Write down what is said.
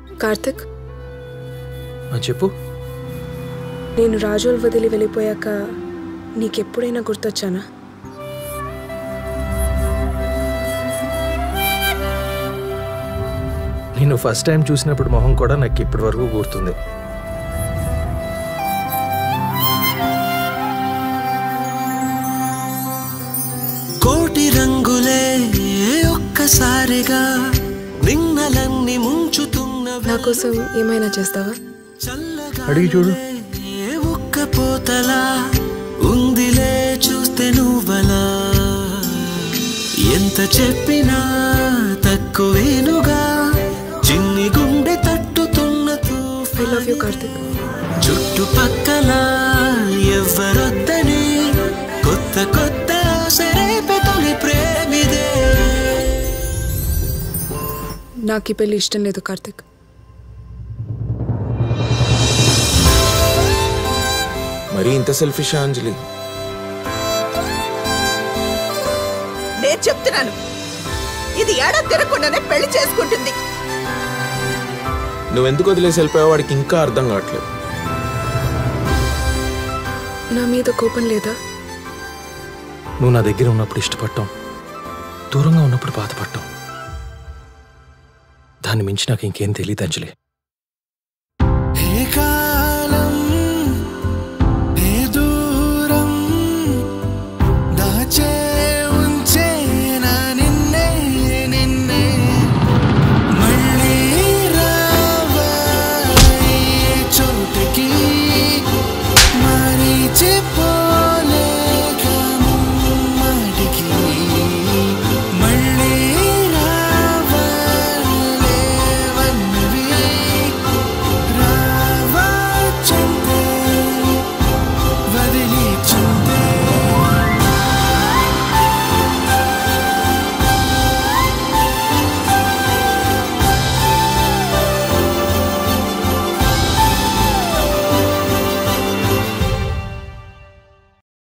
కార్తిక్ ఆ, చెప్పు నేను రాజోల్ వదిలి వెళ్ళిపోయాక నీకెప్పుడైనా గుర్తొచ్చానా నేను ఫస్ట్ టైం చూసినప్పుడు మొహం కూడా నాకు ఇప్పటి వరకు గుర్తుంది కోటి రంగులే ఒక్కసారిగా నిన్నలన్నీ ముంచుతున్న నా కోసం ఏమైనా చేస్తావా చల్లగా అడిగి చూడు ఒక్క పోతలా ఉందిలే చూస్తే నువ్వలా ఎంత చెప్పినా తక్కువేనుగా చిన్ని గుండె తట్టుతున్న ఐ లవ్ యూ కార్తిక్ చుట్టుపక్కల ఎవ్వరొద్దని కొత్త కొత్త సరేపే తొలి ప్రేమిదే నాకు ఈ పెళ్లి ఇష్టం లేదు కార్తిక్ మరీ ఇంత సెల్ఫిషా అంజలి నేను చెప్తున్నాను ఇది ఏడా తిరగకుండానే పెళ్లి చేసుకుంటుంది నువ్వెందుకు వదిలేసి వెళ్ళిపోయావు వాడికి ఇంకా అర్థం కావట్లేదు నా మీద కోపం లేదా నువ్వు నా దగ్గర ఉన్నప్పుడు ఇష్టపడటం దూరంగా ఉన్నప్పుడు బాధపడటం దాన్ని మించి నాకు ఇంకేం తెలియదు అంజలి